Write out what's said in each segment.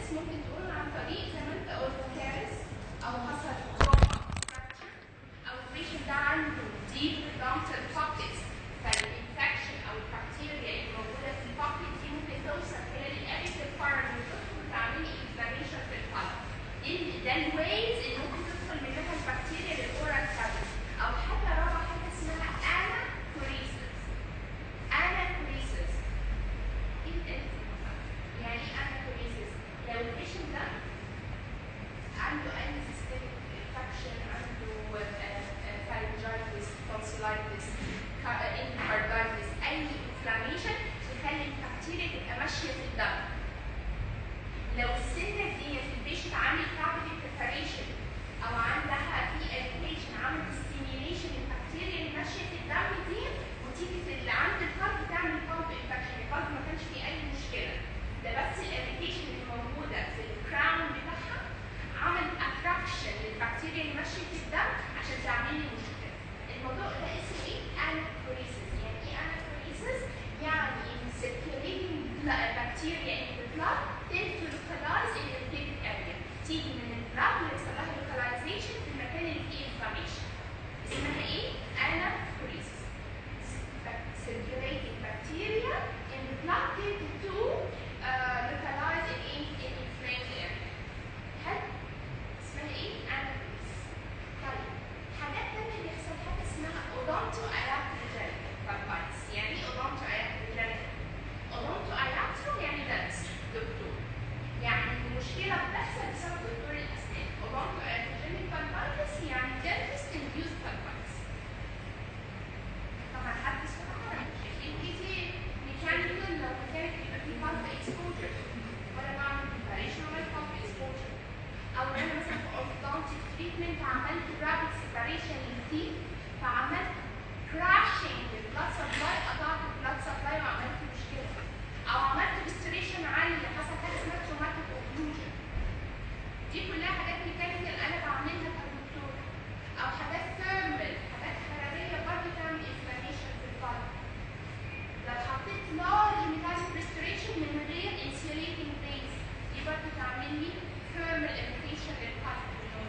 ممكن تكون عن طريق زي ما انت قلت كارث او حصل trauma fracture او البيشنت ده عنده deep frontal pockets فالانفكشن او البكتيريا اللي موجوده في البوكيت دي ممكن توصل خلال الابيكال بارت وتعمل لي انفلاميشن في القلب. دي ده الويز اللي ممكن تدخل منها البكتيريا للاورال كافيتي او حاجه رابعه حاجه اسمها اناكوريسيس. اناكوريسيس ايه ده؟ يعني ايه اناكوريسيس؟ لو البيشنت ده عنده اي سيستميك انفكشن عنده فارنجايتس تونسيلايتس انكاردايتس اي انفلاميشن تخلي البكتيريا تبقى ماشيه في الدم لو السنه دي في البيشنت عامل كافيتي بريباريشن او عندها في اريتيشن عامل ستيميوليشن البكتيريا اللي ماشيه في الدم دي وتيجي في اللي عند القلب تعمل قلب انفكشن القلب ما كانش فيه اي مشكله ده بس الاريتيشن اللي موجوده في الكراون بتاعها عمل اتراكشن للبكتيريا اللي ماشيه في الدم عشان تعمل لي مشكله الموضوع ده اسمه ايه؟ اناكوريسيس يعني ايه اناكوريسيس؟ يعني ان circulating bacteria in the blood tend to localize in the affected area تيجي من البلاد ويحصل لها localization في المكان اللي فيه inflammation اسمها ايه؟ anaphoresis circulating bacteria in the blood tend to uh, localize in, in, in inflamed area حلو؟ اسمها ايه؟ anaphoresis طيب حاجات تانية بيحصل حاجة اسمها odonto iatrogenic pulpitis يعني ايه odonto iatrogenic؟ odonto iatro يعني درس دكتور يعني المشكلة بتحصل بسبب دكتور الأسنان odonto iatrogenic pulpitis يعني dentist induced pulpitis طبعا حد سمعها شايفين كتير ميكانيكال لو كانت يبقى في pulp exposure ولا بعمل preparation ولا pulp exposure او انا مثلا في orthodontic treatment عملت rapid separation للتيث فعملت crashing للبلاد سبلاي قطعت البلاد سبلاي وعملت مشكله او عملت restoration عاليه حصل حاجه اسمها traumatic occlusion دي كلها حاجات ميكانيكال انا بعملها كدكتور او حاجات ثيرمال حاجات حراريه برضه تعمل inflammation في القلب لو حطيت large metallic restoration من غير insulating base دي برضه تعمل لي thermal irritation للقلب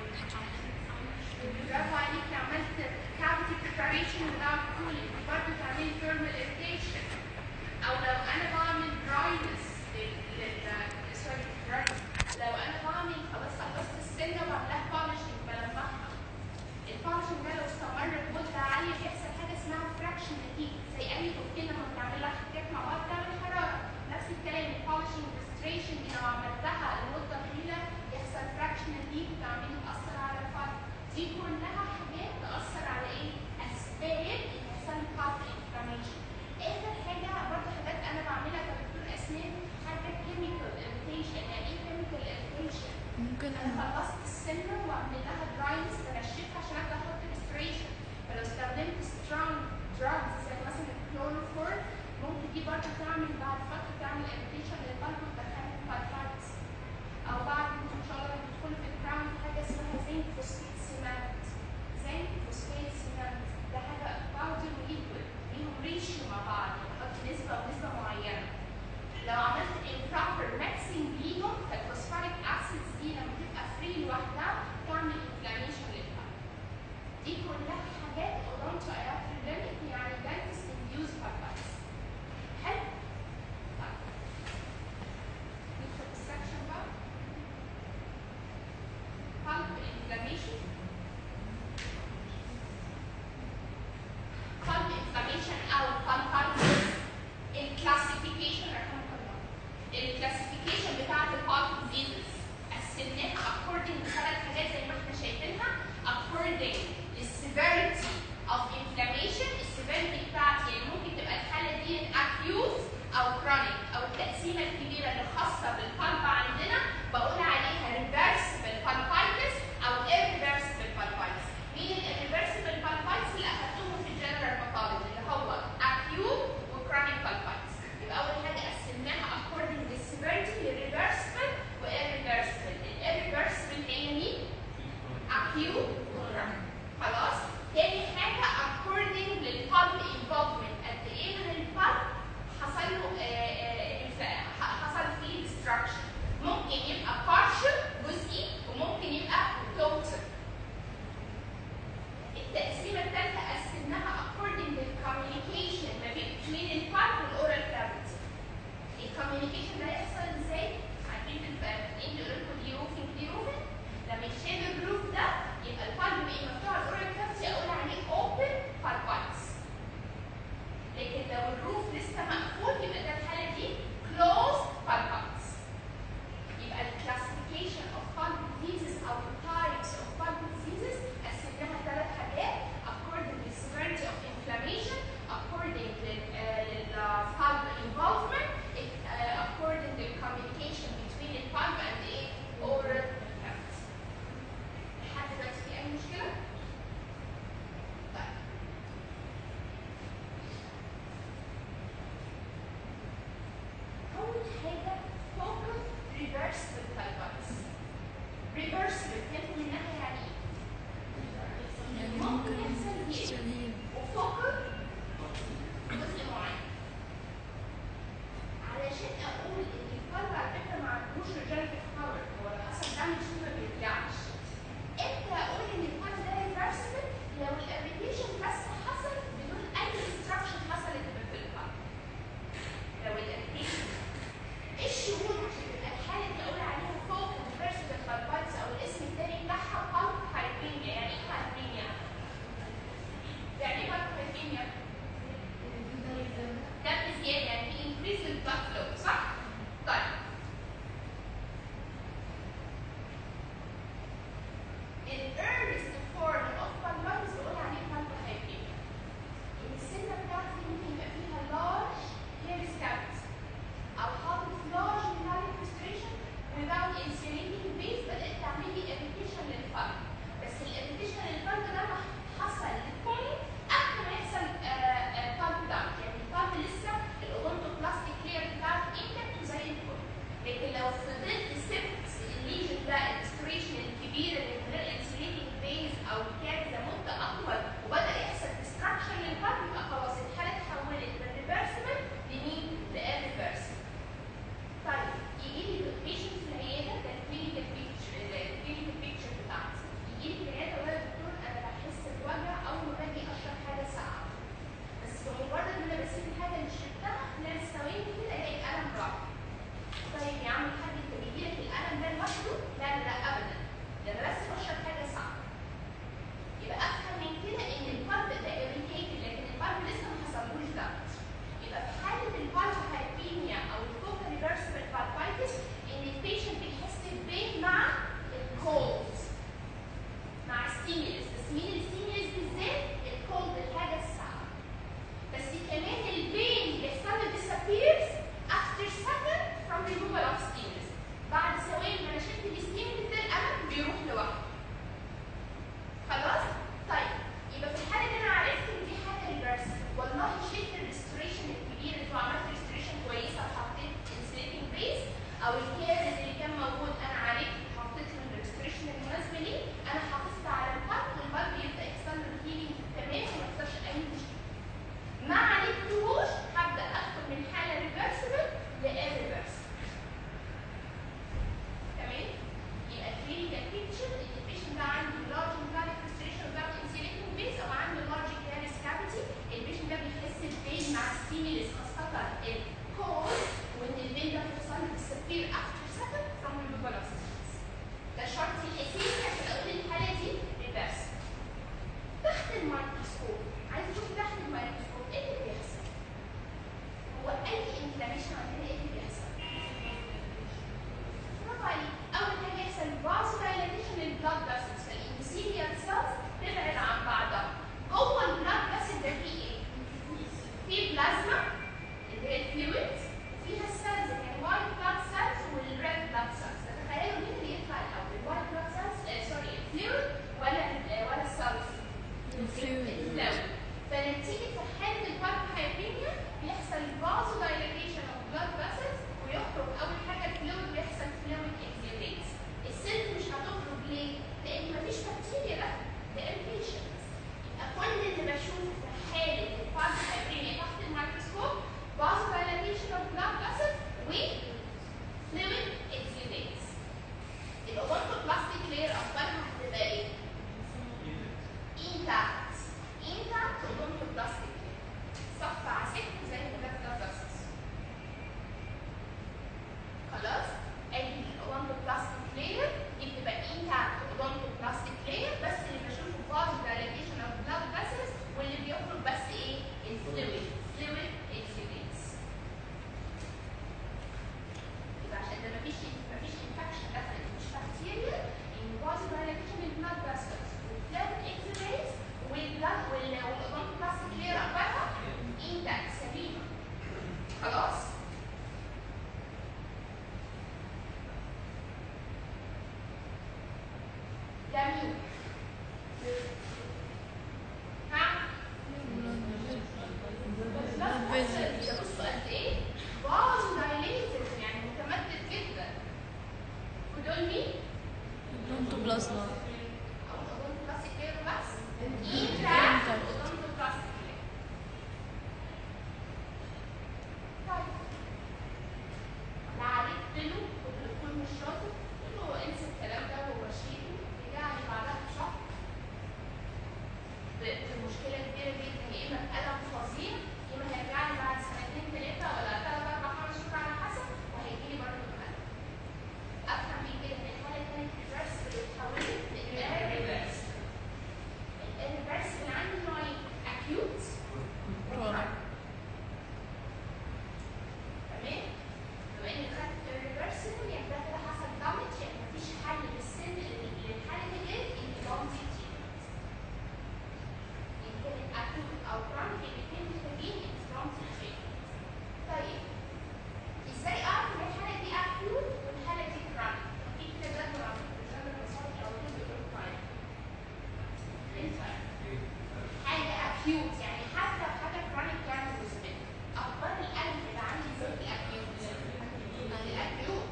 برافو عليك عملت cavity preparation without cooling دي برضه تعمل لي thermal irritation او لو انا بعمل dryness لل لل سوري dryness لو انا بعمل خلاص خلصت السنه وبعملها polishing بلمعها الفانكشن ده لو استمر بمده عاليه بيحصل حاجه اسمها فراكشن نتيجه زي اي توكيل لما بنعمل لها حاجات مع بعض تعمل حراره نفس الكلام البولشنج ريستريشن دي لو عملتها لمده طويله يحصل فراكشن نتيجه تعمل تاثر على الفرد دي كلها حاجات تاثر على ايه؟ اسباب ان يحصل لي قلب انفلاميشن اخر حاجه برضه حاجات انا بعملها كدكتور اسنان حاجه كيميكال اريتيشن يعني ايه كيميكال اريتيشن؟ ممكن انا خلصت السنه واعمل لها دراينس بنشفها عشان ابدا احط ريستريشن فلو استخدمت سترونج دراجز زي مثلا الكلوروفورم ممكن دي برضه تعمل بعد فتره تعمل اريتيشن للقلب وتدخلني في فايبرايتس او بعد ان شاء الله لما تدخل في الكراون حاجه اسمها زنك فوسفيت سيمنت زنك فوسفيت سيمنت ده حاجه باودر وليكويد ليهم ريشيو مع بعض بحط نسبه ونسبه معينه لو عملت improper mixing بيهم فالفوسفوريك اسيدز دي لما تبقى فري لوحدها تعمل inflammation للقلب. دي كلها حاجات odonto iatrogenic يعني dentist induced pulpitis. حلو؟ طيب. ندخل في السكشن بقى. pulp inflammation. pulp inflammation او pulpitis الكلاسيفيكيشن رقم الله الكلاسيفيكيشن بتاعت البالب ديزيز قسمناها according لثلاث حاجات زي ما احنا شايفينها according للسيفيريتي of inflammation السيفيريتي بتاعتي يعني ممكن تبقى الحاله دي acute او chronic او التقسيمه الكبيره اللي خاصه بالبالب عندنا بقول عليها reversible pulpitis او irreversible pulpitis مين ال irreversible pulpitis اللي اخدتهم في الجنرال pathology اللي هو acute وchronic pulpitis يبقى اول حاجه قسمناها according للسيفيريتي للريفرسبل والirreversible الirreversible هي مين؟ acute وchronic خلاص تاني حاجه according لل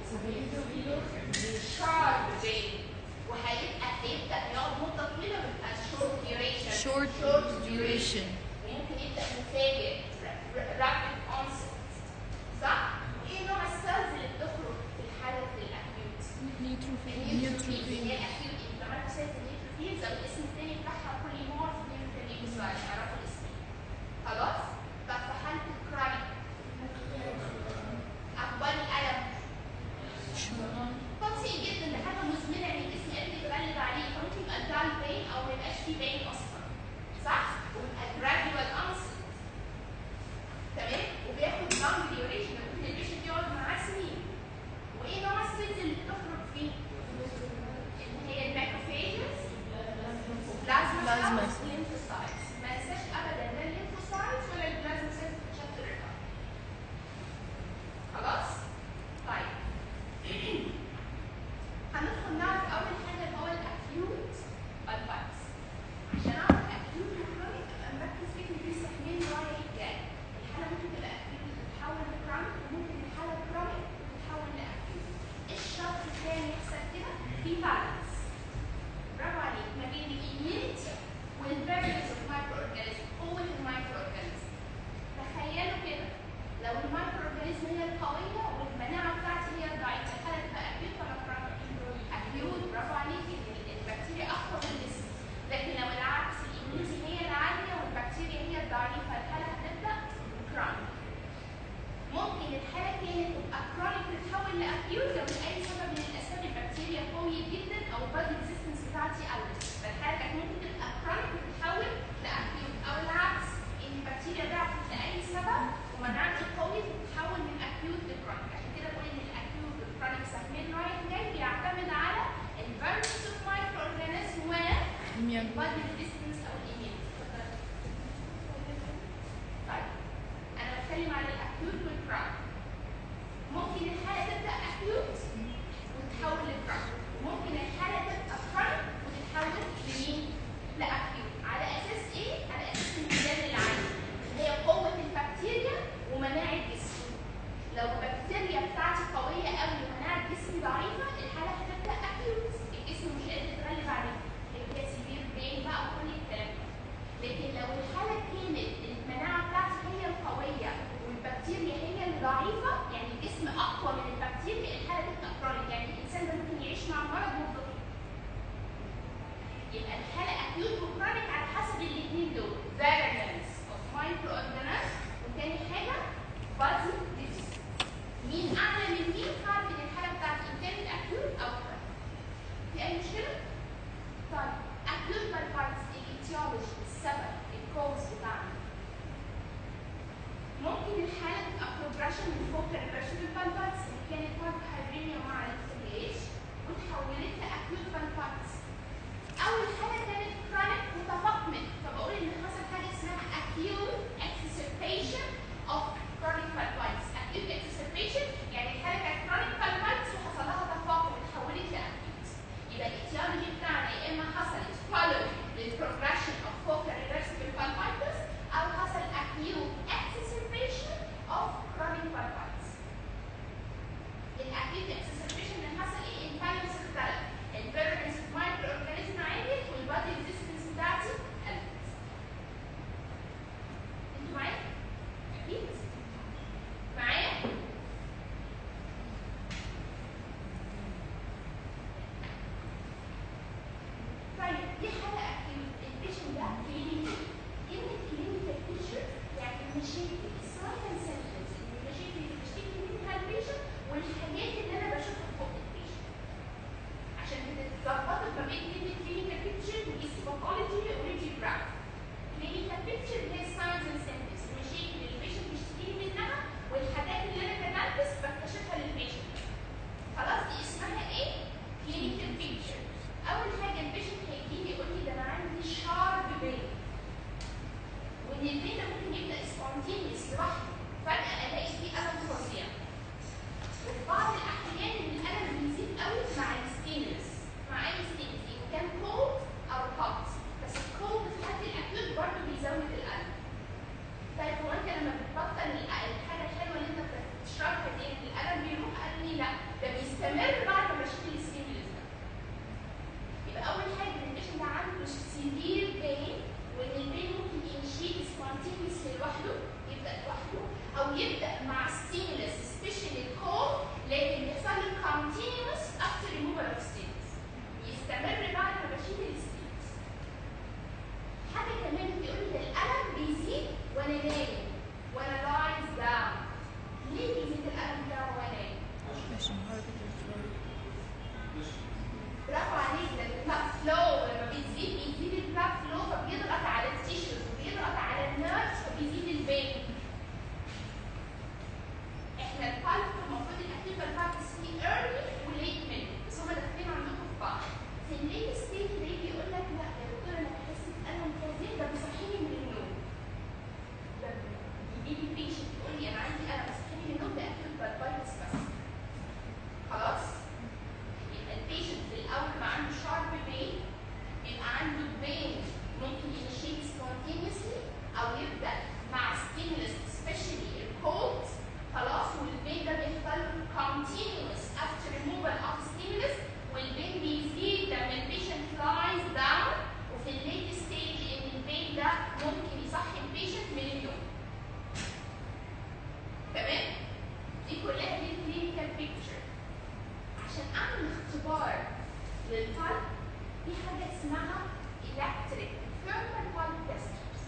شارب بين وهيبقى هيبدا يقعد مده طويله ويبقى شورت ديوريشن short duration وممكن يبدا مفاجئ رابid onset صح؟ ايه نوع السيلز اللي بتخرج في الحاله الاكيوت؟ النيوتروفيل اللي هي الاكيوت انفلاماتوري النيوتروفيلز او الاسم الثاني بتاعها بوليمورف نيوتروفيلز عرفوا الاسم خلاص؟ طب في حاله الكرونيك اخبار الالم قاسي جدا لحاجه مزمنه يعني الجسم قادر يتغلب عليه فممكن يبقى دال بين او ما يبقاش فيه بين اصلا صح؟ ويبقى gradual onset تمام؟ وبياخد long duration ممكن البيشنت يقعد معاه سنين وايه نوع السيلز اللي بتخرج فيه؟ اللي هي الماكروفاجز وبلازما Plasma. cells والليمفوسايتس ما ننساش ابدا لا الليمفوسايتس ولا البلازما سيلز بتشكل الرقم خلاص؟ طيب هندخل نعرف اول حاجه اللي هو الاكيوت بالبايتس عشان اعرف اكيوت وكرونيك ابقى مركز فيه ان في سهمين رايح جاي الحاله ممكن تبقى اكيوت وتتحول لكرونيك وممكن الحاله كرونيك وتتحول لاكيوت ايه الشرط ازاي يحصل كده في بالانس برافو عليك ما بين الاميونيتي والفيرنس اوف مايكرو اورجانيزم قوه المايكرو اورجانيزم تخيلوا كده لو المايكرو اورجانيزم هي القويه والمناعه بتاعتي هي الضعيفه الحاله تبقى اكيوت ولا كرونيك؟ اكيوت برافو عليكي إن البكتيريا اقوى من الجسم لكن لو العكس الاميونيتي هي العاليه والبكتيريا هي الضعيفه الحاله هتبدا كرونيك ممكن الحاله كانت تبقى كرونيك تتحول لاكيوت لو لاي سبب من الاسباب البكتيريا قوي جدا او البادي ريزيستنس بتاعتي قوي فالحاله كانت ممكن تبقى كرونيك وتتحول لاكيوت او العكس ان البكتيريا ضعفت لاي سبب ومناعتي قوي تتحول من اكيوت لكرونيك عشان كده بقول ان الاكيوت والكرونيك سهمين رايح جاي بيعتمد على الفيرنس اوف مايكرو اورجانيزم و immune البادي ريزيستنس او الاميونيتي طيب انا بتكلم على الاكيوت والكرونيك ممكن الحاله تبدا اكيوت وتتحول لكرونيك وممكن الحاله تبقى كرونيك وتتحول لمين؟ لاكيوت على اساس ايه؟ على اساس الميزان العالي اللي هي قوه البكتيريا ومناعه الجسم لو البكتيريا بتاعتي قويه قوي ومناعه جسمي ضعيفه الحاله هتبدا اكيوت الجسم مش قادر يتغلب عليها اللي هي سيفير بين بقى وكل الكلام ده لكن لو الحاله كانت المناعه بتاعتي هي القويه والبكتيريا هي الضعيفه يعني الجسم اقوى من البكتيريا الحاله تبقى كرونيك يعني الانسان ده ممكن يعيش مع المرض مده طويله يبقى الحاله اكيوت وكرونيك على حسب الاثنين دول فيرنس اوف مايكرو اورجانيزم وتاني حاجه بادي ديزيز مين اعلى من مين هعرف ان الحاله بتاعتي ان كانت اكيوت او كرونيك في اي مشكله؟ طيب acute بالبايتس الايتيولوجي السبب الكوز بتاعنا ممكن الحالة تبقى progression من فوق reversible بالبايتس اللي كانت مرض هايبرينيا ومع الانفليش وتحولت لأكيوت بالبايتس أو الحالة كانت chronic متفاقمة فبقول إن حصل حاجة اسمها acute exacerbation of chronic بالبايتس acute exacerbation يعني الحالة كانت chronic بالبايتس وحصل لها تفاقم وتحولت لأكيوت يبقى الايتيولوجي بتاعنا يا اما حصلت follow للبروجريشن of focal reversible pulpitis او حصل acute exacerbation of chronic pulpitis. الاكيوت exacerbation اللي حصل ايه؟ الفيروس اختلف، الفيرنس مايكرو اورجانيزم عالي والبادي ريزيستنس بتاعتي قلت. لوحده يبدا لوحده او يبدا مع ستيمولس سبيشالي كول لكن يحصل له continuous after removal of stimulus يستمر بعد ما بشيل الستيمولس حاجه كمان بيقول لي الالم بيزيد وانا نايم وانا لايز داون ليه بيزيد الالم ده وانا نايم؟ عشان حركة الفلور برافو عليك ده البلاد فلو لما بتزيد بيزيد البلاد فلو فبيضغط على التيشوز وبيضغط على النيرفز فبيزيد البين احنا البالب المفروض الاكتيف البالب فيه ايرلي وليت منه بس هما داخلين عندكم في بعض في الليت ستيج ليه بيقول لك لا يا دكتور انا بحس بألم فظيع ده بيصحيني من النوم ده بيجي لي بيشنت يقول لي انا عندي الم بيصحيني من النوم ده اكتيف بالبايتس بس خلاص يبقى البيشنت في الاول ما عنده شارب بين بيبقى عنده بين ممكن ينشيت spontaneously او يبدا مع stimulus especially الكولد خلاص والبين ده بيحصل له continuous after removal of stimulus والبين بيزيد لما البيشنت lies down وفي الليت ستيج ان البين ده ممكن يصحي البيشنت من النوم تمام دي كلها دي الكلينيكال بيكتشر عشان اعمل اختبار للقلب في حاجه اسمها electric thermal pulse testers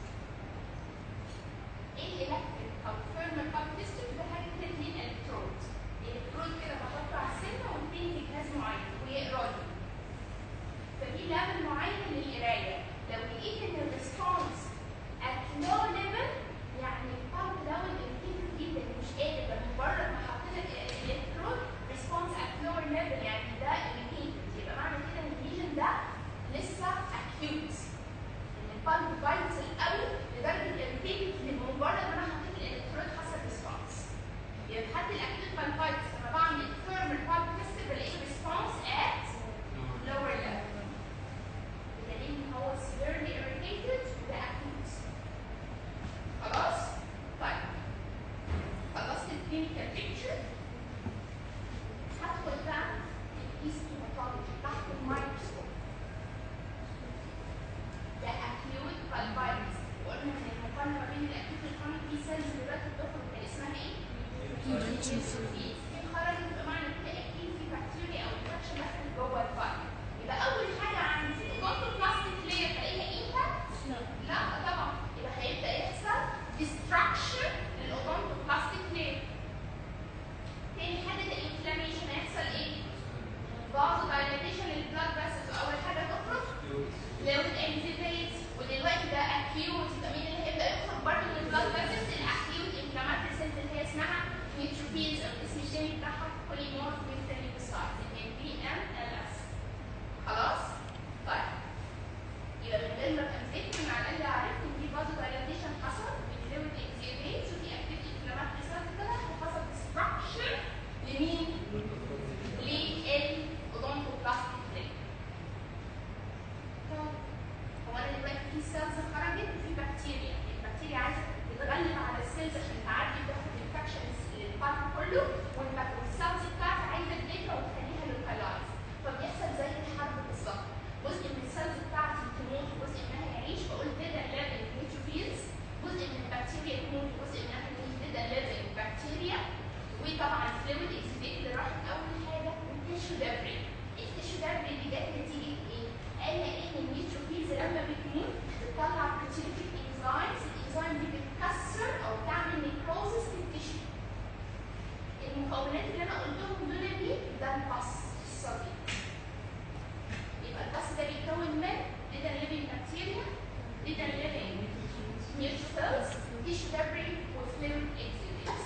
ايه الالكتريك او thermal pulse testers ده حاجه كده اتنين الكترود الكترود كده بحطه على السنه والتاني في جهاز معين ويقرا لي ففي ليفل معين للقرايه لو لقيت ان الريسبونس at low level يعني البالب ده irritated جدا مش قادر ده مجرد ما حطينا الالكترود ريسبونس at lower level يعني ده irritated يبقى معنى كده ان الليجن ده لسه acute ان البالب بايتس قوي لدرجه irritated لمجرد ما انا حطيت الالكترود حصل ريسبونس يبقى في حد الاكيوت بالبايتس لما بعمل ثيرمال بالب تيست بلاقي ريسبونس at lower level بدليل ان هو severely irritated وده acute خلاص؟ طيب خلصت الكلينيكال بيكتشر هدخل بقى الهيستوباثولوجي تحت الميكروسكوب ده acute بالبايتس وقلنا ان المقارنه ما بين الاكيوت والكرونيك في سيلز دلوقتي بتخرج كان اسمها ايه؟ نيوتروفيلز في خرج يبقى معنى كده اكيد في بكتيريا او انفكشن دخلت جوه البايت يبقى اول حاجه عندي الاودونتوبلاستيك لاير تلاقيها انتاكت لا طبعا يبقى هيبدا يحصل destruction للاودونتوبلاستيك لاير تاني حاجه الانفلاميشن هيحصل ايه؟ بعض دايليتيشن للبلاد فيسلز اول حاجه تخرج فلويد انزيبيت ودلوقتي ده اكيوت يبقى مين اللي هيبدا يخرج برضه من البلاد فيسلز الاكيوت انفلاماتوري سيلز اللي هي اسمها نيوتروفيلز او الاسم الثاني بتاعها بوليمورف ميثيليوسايد اللي هي بي ام ال اس خلاص؟ طيب يبقى من غير ما ابقى مذاكر على الاقل عرفت ان في برضه دايليتيشن حصل وفلويد انزيبيت وفي اكيوت انفلاماتوري سيلز طلعت وحصل ديستراكشن لمين؟ للاودونتوبلاستيك لاير طيب هو انا دلوقتي في سيلز خرجت وفي بكتيريا البكتيريا عايزه تتغلب على السيلز عشان تعدي تاخد انفكشنز للبارت كله والبك- والسيلز بتاعتها عايزه تديتها وتخليها لوكالايز فبيحصل زي الحرب بالظبط جزء من السيلز بتاعتي تموت وجزء منها يعيش بقول ديدا ليفنج نيوتروفيلز جزء من البكتيريا تموت وجزء منها يعيش ديدا ليفنج بكتيريا وطبعا فلويد اكسيديت اللي راحت اول حاجه والتيشو دابري التيشو دابري دي جت نتيجه ايه؟ قال ان النيوتروفيلز لما بتموت بتطلع بروتينيك انزيمز الانزيم دي بتكسر او بتعمل نيكروزس للتيشو المكونات اللي انا قلتهم دول دي ده الباس الصديق يبقى الباس ده بيتكون من ديدا ليفنج بكتيريا ديدا ليفنج نيوتروفيلز تيشو دابري وفلويد اكسيديتس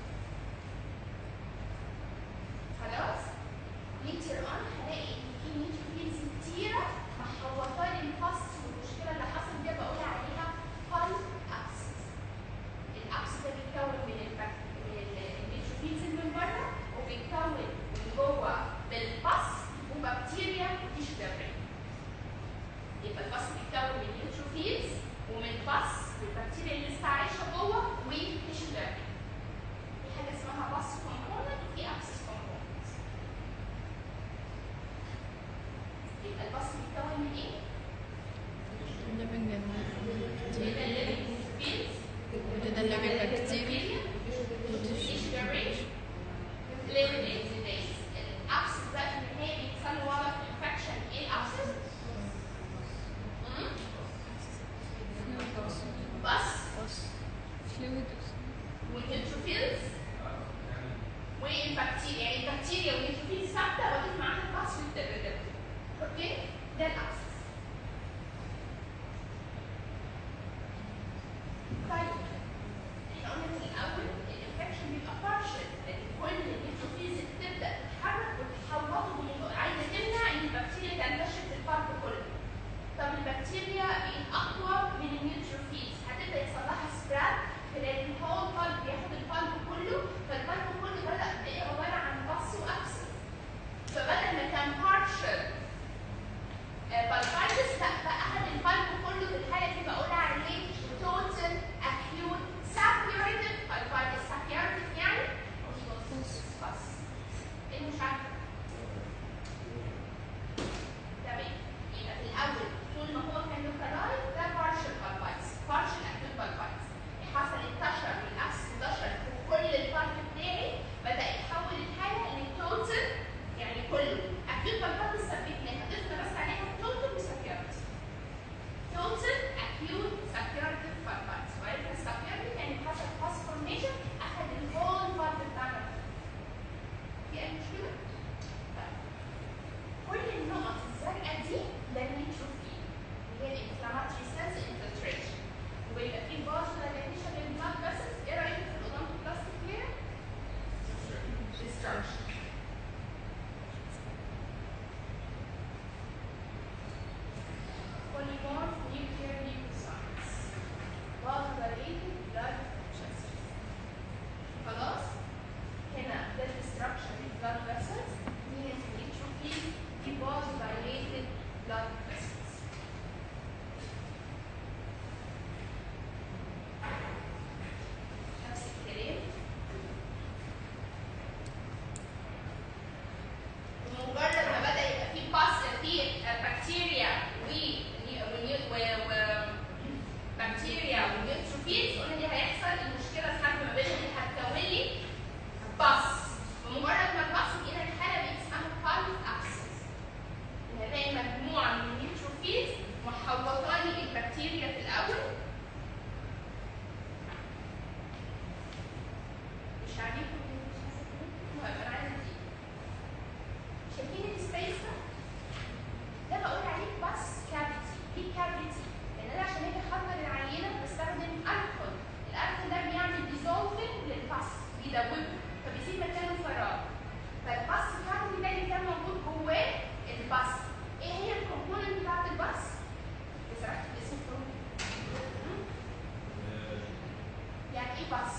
خلاص later on هلاقي ان في نيوتروفيلز كتيره محوطه لي الفص والمشكله اللي حصلت دي بقول عليها ده اللي بيبقى بكتيريا الابسس بقى في النهايه بيحصل له وضع انفكشن ايه الابسس؟ بس فلويد والنيوتروفيلز والبكتيريا يعني البكتيريا والنيوتروفيلز ثابته واضيف معاها الباس والتبدل اوكي ده الابسس طيب احنا قلنا في الاول الانفكشن بيبقى بارشل لان كل النيوتروفيلز بتبدا تتحرك وتحوطه من عايزه تمنع ان البكتيريا تنتشر في الفرد كله طب البكتيريا ايه اقوى من النيوتروفيلز هتبدا يحصل لها سبراد تلاقي الهول بالب بياخد البالب كله فالبالب كله بدا بقى عباره عن بص وابسس فبدل ما كان بارشل بالفايتس لا بقى اخد البالب كله في الحاله دي بقول عليه توتال اكيوت سابيوريتيف بالفايتس سابيوريتيف يعني بس ايه مش عارفه تمام يبقى في الاول طول ما هو كان لوكالايز ده بارشل بالفايتس بارشل اكيوت بالفايتس حصل انتشر والابس انتشر في كل الفرد بتاعي بدا يتحول الحاله لتوتال يعني كله اكيوت بالفايتس ثبتناها ضفنا بس عليها توتال وسكيورتي توتال اكيوت سكيورتي بالفايتس وعرفنا السكيورتي يعني حصل فاسفورميشن اخذ الهول فرد بتاعنا في اي مشكله؟ طيب كل النقط الزرقاء دي ده النيتروفيل اللي هي الانفلاماتري سيلز انفلتريشن ويبقى في باص دايليشن للبلاد فيسلز ايه رايك في الاودونتوبلاستيك هير؟ ديستركشن polymorph nuclear leukocytes vasodilated blood vessels خلاص هنا ده destruction in blood vessels مين النيتروفيل دي vasodilated blood vessels نفس الكلام ومجرد ما بدا يبقى في باس في بكتيريا و و- و- و- بكتيريا ونيوتروفيلز قلنا دي هيحصل المشكله الحرب ما بينهم دي هتكون لي باس ومجرد ما الباس يجينا الحاله دي اسمها بالب ابسس هنلاقي مجموعه من النيوتروفيلز محوطاني البكتيريا في الاول مش عارفين المهم انا عايزه دي شايفين السبيس ده؟ ده بقول عليه بس كافيتي ليه كافيتي؟ لان انا عشان اجي احضر العينه بستخدم الكحول الالكحول ده بيعمل ديزولفنج للباس بيدوبه فبيسيب مكانه فراغ فالباس كافيتي ده اللي كان موجود جواه الباس ايه هي الكومبوننت بتاعت الباس؟ سرحت الاسم كله يعني ايه باس؟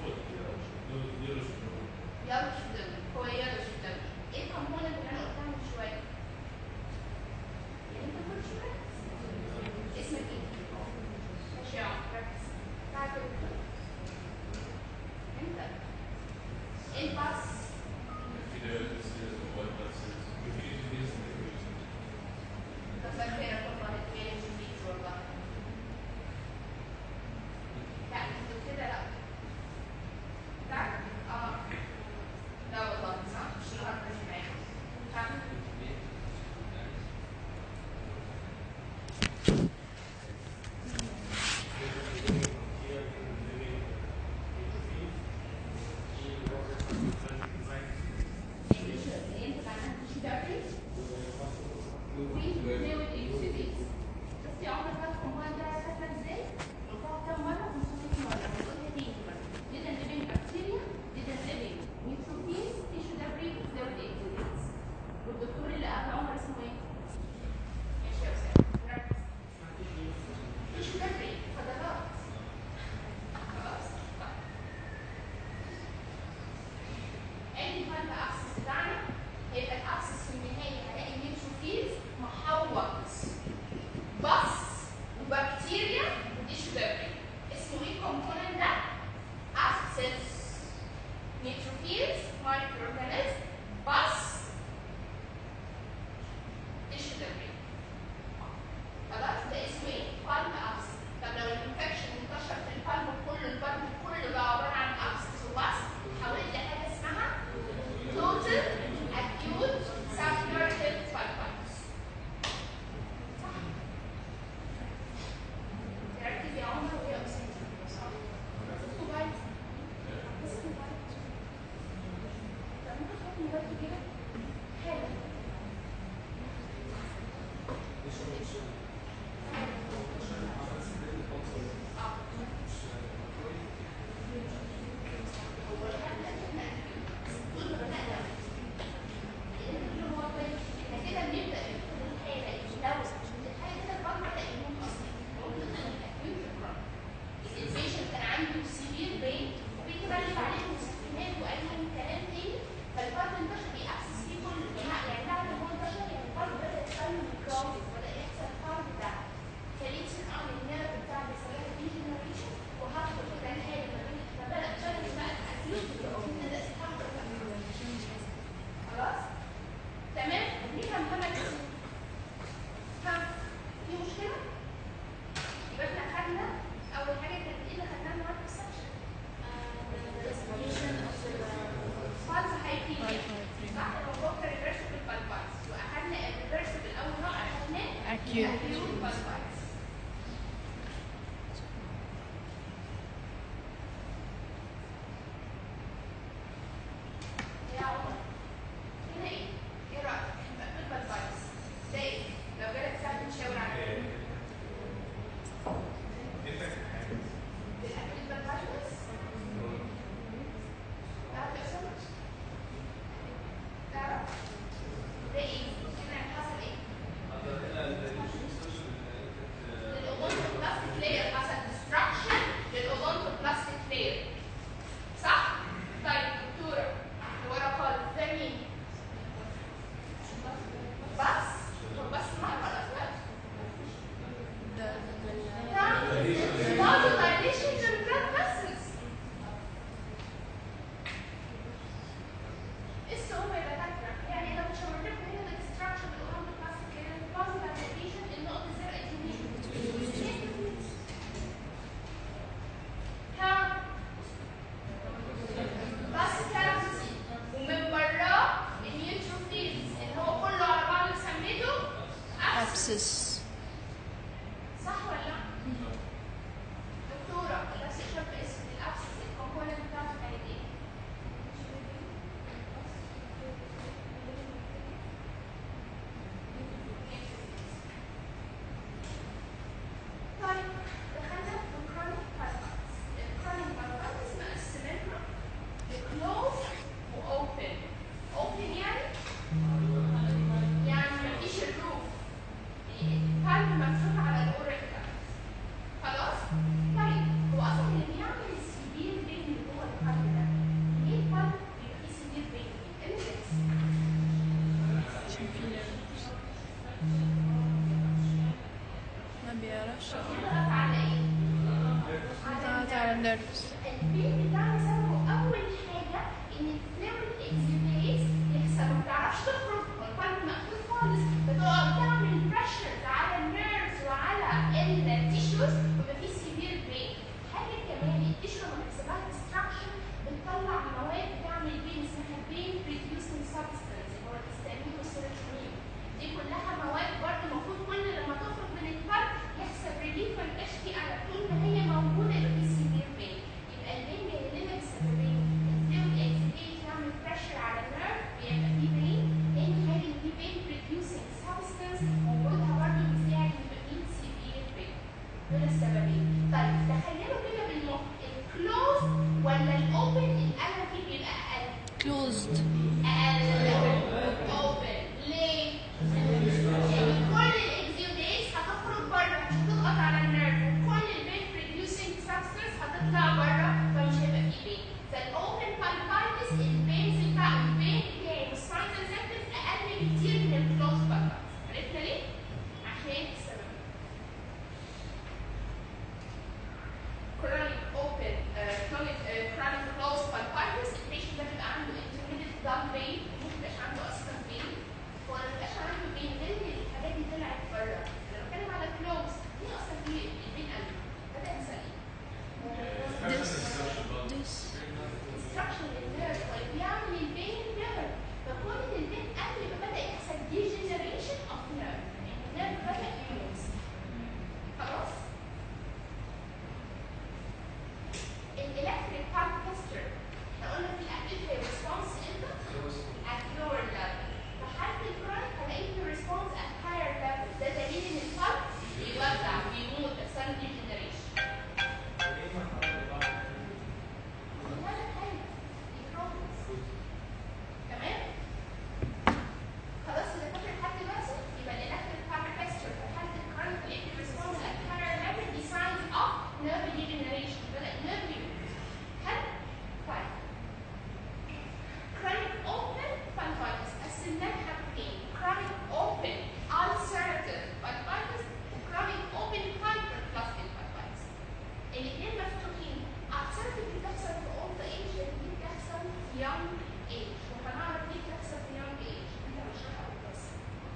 يلا شدوي هو يلا شدوي ايه الكومبوننت اللي انا قلتها من شويه؟ يعني انت كل شويه اسمك ايه؟ ماشي يا عمر ركز تعال كده انت ايه الباس؟ كتر خيرك والله تبين جديد والله لا انت كده لا لا اه لا والله صح مش النهارده مش معاك صح والدكتور اللي قبل عمر اسمه ايه؟ ماشي يا استاذ ركز ايش بدري فضلات خلاص طيب ادي الفالف اكسس بتاعنا هيبقى الاكسس في النهايه هلاقي نيوتروفيلز محوط بس وبكتيريا وديش دبري اسمه ايه الكومبوننت ده؟ اكسس نيوتروفيلز مايكرو اورجانيزم بس ديش دبري خلاص ده اسمه ايه؟ بالب ابس طب لو الانفكشن انتشر في البالب كله البالب نيرفز البين بتاعنا سببه اول حاجه ان الفلويد اكزيبيتس يحصل ما بتعرفش تخرج والقلب مقفول خالص بتقعد تعمل بريشرز على النيرفز وعلى التيشوز ويبقى في سيفير بين حاجه كمان التيشو لما بيحصل لها ديستراكشن بتطلع مواد بتعمل بين اسمها بين بريديوسنج سبستانس اللي هو الهستامين والسيروتونين دي كلها مواد برضه المفروض كل لما تخرج من القلب يحصل ريليف والاشكي على طول ما هي موجوده يبقى في سيفير بين يبقى البين جاي لنا بسببين الفلويد اكزيبيت يعمل بريشر على النيرف بيبقى في بين تاني حاجه ان في بين بريديوسنج سبستانس وجودها برضه بيساعد يبقى في سيفير بين دول السببين طيب تخيلوا كده بالمخ الكلوز ولا الاوبن الالم فيه بيبقى اقل كلوزد اقل اوبن ليه؟ لان كل الاكزيوديز هتخرج بره مش هتضغط على النيرف وكل البين بريديوسنج سبستانس هتطلع بره فمش هيبقى فيه بين فالاوبن بالبايتس البينز بتاع البين بتاعي والساينز سيمبتومز اقل بكتير من الكلوز بالبايتس عرفنا ليه؟ عشان السبب chronic open uh, chronic uh, chronic closed palpitis البيشنت ده بيبقى عنده intermittent dull pain ممكن ميبقاش عنده اصلا pain هو ما بيبقاش عنده pain غير ان الحاجات دي طلعت بره انا بتكلم على close دي اصلا في البين قلب بدا يحصل ايه؟ this destruction للنيرف واللي بيعمل البين نيرف فكون ان البين قبل ما بدا يحصل degeneration of nerve يعني النيرف بدا يموت خلاص؟ الالكتريك بارت تيستر احنا قلنا في الاكتيف ريسبونس امتى؟ at lower level فحالة الكرونيك هلاقي له ريسبونس at higher level ده دليل ان الفرد بيوزع بيموت بيحصل له degeneration ولا حاجة دي progress تمام؟ خلاص اللي فاكر لحد دلوقتي يبقى الالكتريك بارت تيستر في حالة الكرونيك الالكتريك ريسبونس at higher level دي signs of nerve degeneration بدأ النيرف يموت حلو؟ طيب chronic open palpitis قسمناها حاجتين chronic open ulcerative palpitis و chronic open hyperplastic palpitis الاثنين مفتوحين ulcerative دي بتحصل في old age لكن دي بتحصل في young age وهنعرف ليه بتحصل في young age انت هنشرحها بالتفصيل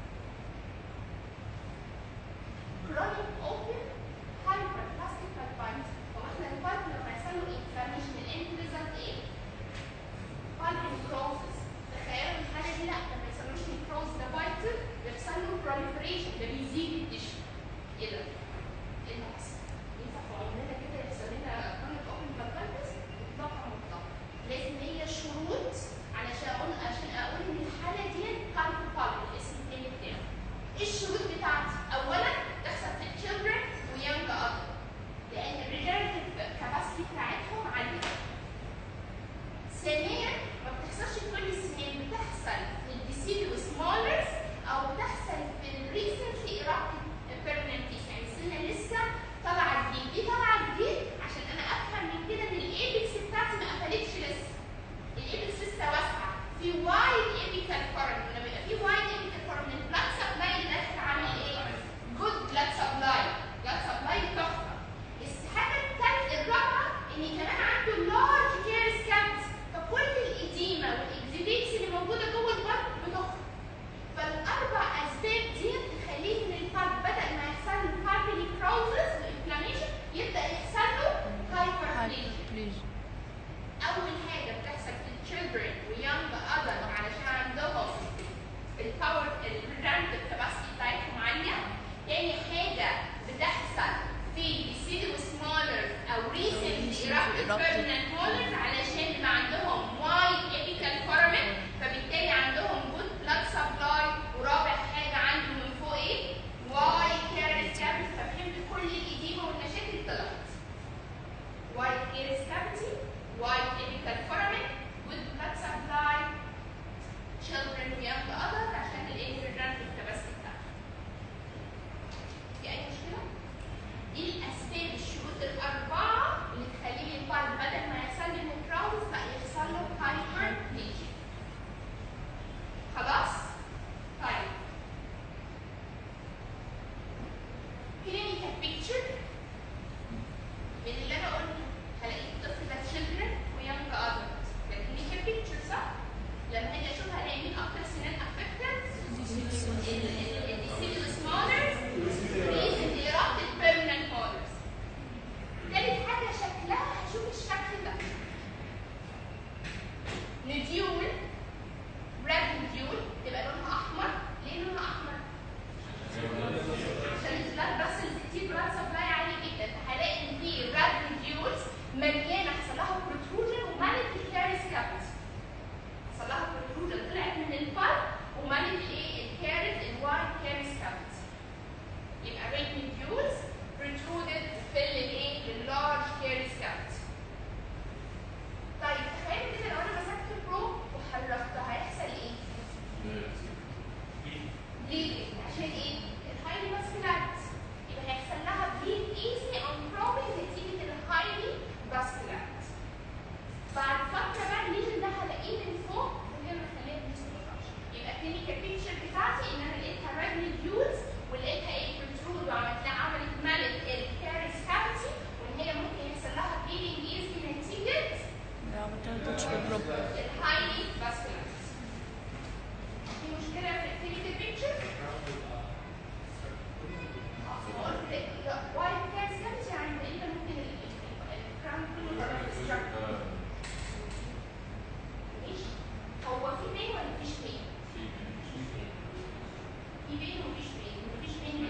chronic open hyperplastic palpitis هو احنا القلب لما يحصل له inflammation الاند ريزلت ايه؟ قلب necrosis تخيلوا الحاله دي لا ما بيحصلوش necrosis ده vital بيحصل له proliferation ده بيزيد التشو ايه ده؟ ايه اللي حصل؟ ينفع في عمرنا كده يحصل لنا chronic open palpitis؟ اطلاقا مطلقا لازم هي شروط علشان اقول عشان اقول ان الحاله دي قلب قلب الاسم التاني بتاعه ايه الشروط بتاعتي؟ اولا تحصل في children ويونج adult لان الريجنريتيف كاباسيتي بتاعتهم عاليه ثانيا ما بتحصلش في كل السنين بتحصل في الديسيد وسمولرز او بتحصل في الريسنتلي ايرابتد بيرمننتيس يعني السنه لسه طالعه جديد دي طالعه جديد عشان انا افهم من كده ان الايبكس بتاعتي ما قفلتش لسه الايبكس لسه واسعه في وايد ايبيكال فورم لما يبقى في وايد ايبيكال فورم البلاد سبلاي اللي داخل عامل ايه؟ جود بلاد سبلاي بلاد سبلاي تحفه الحاجه الثالثه الرابعه ان كمان عنده لارج كيرس كابت فكل الايديما والاكزيبيتس اللي موجوده جوه البطن بتخرج فالاربع اسباب دي تخليه ان الفرد بدل ما يحصل له كاربلي كروزس وانفلاميشن يبدا يحصل له هايبربليجيا hyperplasia اول حاجه بتحصل في الchildren ويونج ادلت علشان عندهم الباور الريدندنت كاباسيتي بتاعتهم عاليه تاني حاجه بتحصل في الديسيد وسمولر او ريسنت ايرابتد erupted. بيرمننت مولرز علشان بيبقى عندهم وايد ايبيكال فورمن فبالتالي عندهم جود بلاد سبلاي ورابع حاجه عنده من فوق ايه؟ وايد كارس كابس ففهمت كل الايديما والمشاكل طلعت white ears cavity, white apical foramen, good blood supply, children young adult عشان الانفرجنت capacity بتاعته. في أي مشكلة؟ دي الأسباب الشروط الأربعة اللي تخلي لي الفرد بدل ما الهايلي فاسكولارايز في مشكله في الكلينيكال بيكتشر قلت لك وايت كالسيوم يعني تقريبا ممكن الكراون كله يبقى destructive. ماشي هو في بين ولا مفيش بين؟ في بين ومفيش بين مفيش بين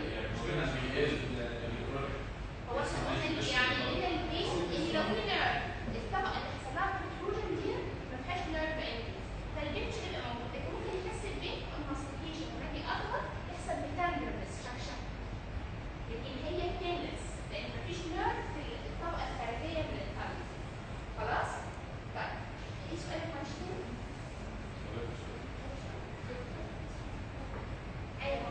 هو احنا قلنا إن يعني هنا البيس ان لو في نيرف الطبقه اللي حصل لها protrusion دي ما فيهاش نيرف انجلز فالبين مش هيبقى موجود لكن ممكن يحس البين الماستيكيشن ولكن اكبر يحصل بتندر ديستراكشن لكن هي كيلس لان مفيش نيرف في الطبقه الخارجيه من القلب خلاص؟ طيب ايه سؤال المشكله؟ ايوه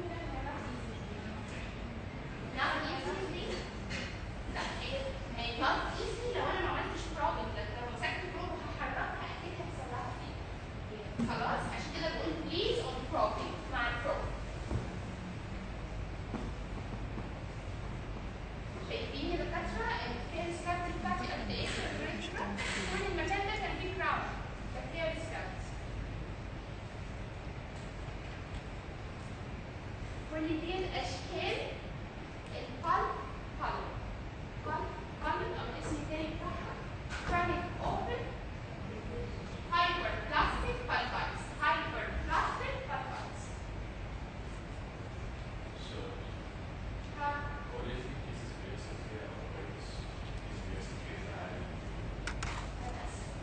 not easily لا هي هي not easily لو انا ما عملتش بروبلم لكن لو مسكت بروب وهحركها اكيد هيحصل لها فيه خلاص عشان كده بقول بليز اون بروبلم مع البروب شايفين يا دكاتره الفير سكابت بتاعتي قد ايه في الريترا كل المكان ده كان فيه كراون بكتيريا سكابت كل دي الاشكال القلب قلب قلب قلب او الاسم التاني بتاعها chronic open hyperplastic pulpitis hyperplastic pulpitis ها أنا آسفة.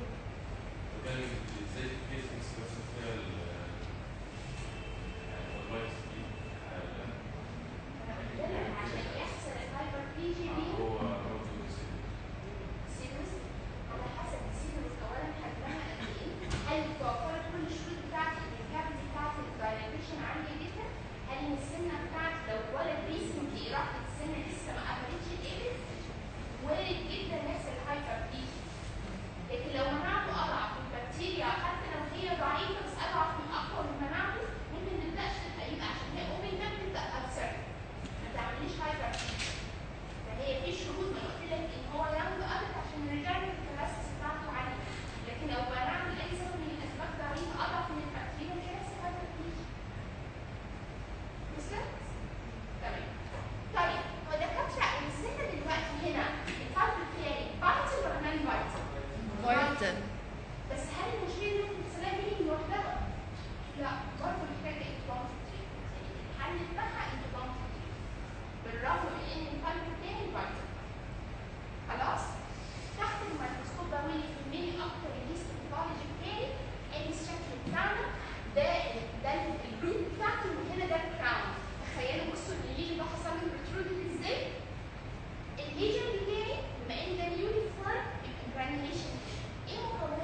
أنا قلت لك عشان يحصل الهايبر بي جي بي سيروس على حسب السيروس اولا حجمها قد ايه هل توفرت كل الشروط بتاعتي ان الكابيتي بتاعتي الدايليتيشن عاليه جدا هل ان السنه بتاعتي لو اتولد ريسنتلي راحت السنه لسه ما قفلتش الابس وارد جدا يحصل هايبر بي لكن لو مناعته اضعف والبكتيريا حتى لو هي ضعيفه بس اضعف من اقوى من مناعته ممكن ما تبداش تبقى يبقى عشان هي اوبن ده بتبدا ابسر ما تعمليش هايبر بي فهي في شروط ما قلت لك ان هو يانج ادلت عشان الرجال الكباسيتي بتاعته عاليه لكن لو مناعه لاي سبب من الاسباب ضعيفه اضعف من البكتيريا مش هيحصل هذا التنشن وصلت؟ تمام طيب هو دكاتره السن دلوقتي هنا القلب بتاعي بايتل ولا نان بايتل؟ فايتل بس هل المشكله دي ممكن تحصلها مين لوحدها؟ لا برضه محتاجه انتباه الحل بتاعها انتباه بالرغم من ان القلب بتاعي فايتل خلاص تحت الميكروسكوب بقول يهمني اكتر الهيستوباثولوجي بتاعي ادي الشكل بتاعنا ده ده الجروب بتاعته وهنا ده الكراون تخيلوا بصوا الليجن ده حصل له بروترودد ازاي الليجن بتاعي بما ان ده يونيفورم يبقى جرانيوليشن ايه مكونات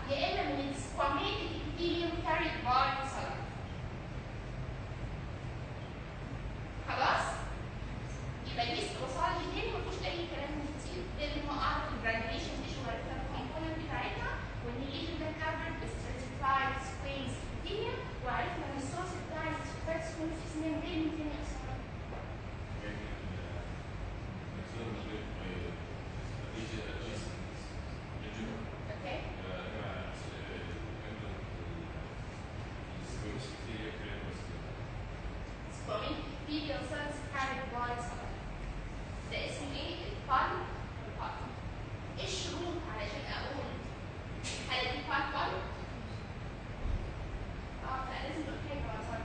يا اما من squamatic epithelium carried by saliva خلاص يبقى دي وصل لي تاني مفيش اي كلام كتير لازم اعرف الجرانيوليشن دي شو عرفت الكومبوننت بتاعتها وان الليجن ده كفرد بستراتيفايد سكوينز epithelium وعرفنا ان السورس بتاع الستراتيفايد سكوينز اسمها برين تاني اصلا اوكي squamate epithelial cells carried by saliva ده اسمه ايه؟ البالم والبالم ايه الشروط علشان اقول هل دي بالم بالم؟ اه لا لازم تقول حاجه على طول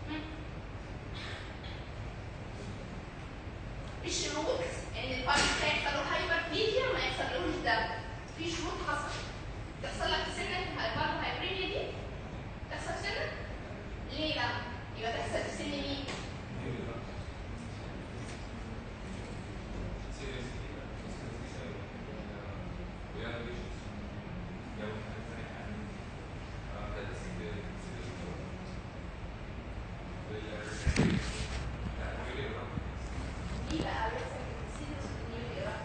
الشروط ان البالم ده يحصل له هايبربليجيا وما يحصلوش ده في شروط حصلت تحصل لك سنه البالم هايبرينيا دي تحصل سنه ليه لا؟ يبقى تحصل في سن مين؟ دي بقى لسه سيريس نيو بقى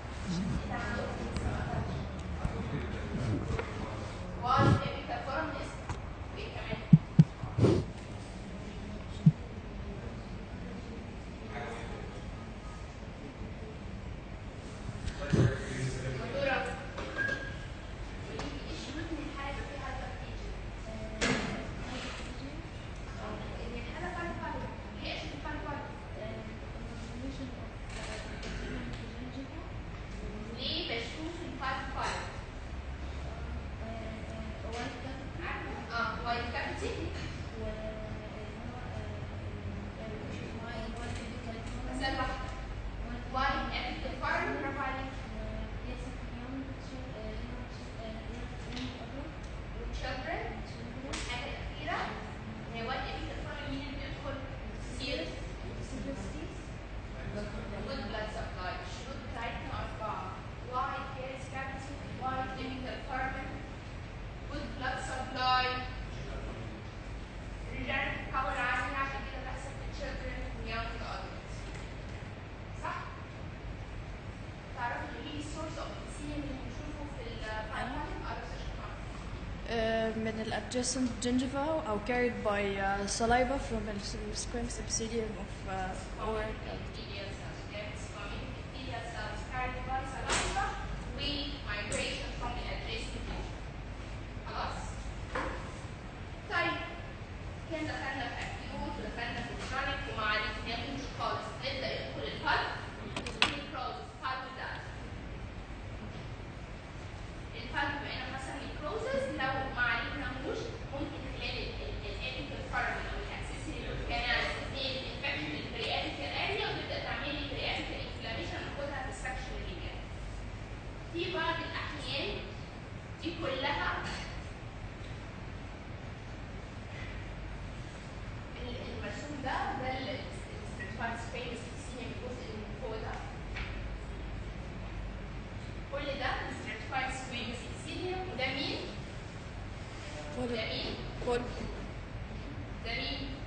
واي ابيكا فورمنس وايه كمان؟ مدورة ودي الشروط من الحالة اللي فيها هايبرتيجن ان الحالة فعلا فعلا ليه عشان فعلا فعلا ليه بشوف الفايف فايف عارفة؟ اه وايت كابتي مثال واحدة وايت ابيكا فارم برافو عليك children الحاجة الأخيرة هي وايت ابيكا فارم مين اللي بيدخل؟ سيرس good blood supply الشروط بتاعتنا أربعة wide caries cavity wide chemical carbon good blood supply regenerative power عالية عشان كده بتحصل في children و young adults صح؟ تعرفوا تقولي لي السورس اوف السين اللي بنشوفه في البايبايب على السيشن Uh, من ال adjacent gingiva أو carried by uh, saliva from the squamous epithelium of uh, oral cavity. epithelial cells. That's squamate epithelial cells carried by saliva with migration from the adjacent tissue. خلاص؟ طيب كان دخلنا في acute ودخلنا في chronic وما عرفناهوش خالص نبدأ يدخل الفرق necrosis pulp ده الفرق بين مثلا necrosis لو ما عرفناهوش ممكن خلال الابيكال فرق او الاكسسوري كانال تتنقل انفكشن البرياتيكال اريا وتبدا تعمل لي برياتيكال انفلاميشن ناخدها في السكشن اللي جاي. في بعض الاحيان دي كلها ال- المرسوم ده ده الستراتيفايد سبيس السينيا الجزء اللي من فوق ده كل ده stratified squamous epithelium وده مين؟ ده مين؟ Paul. ده مين؟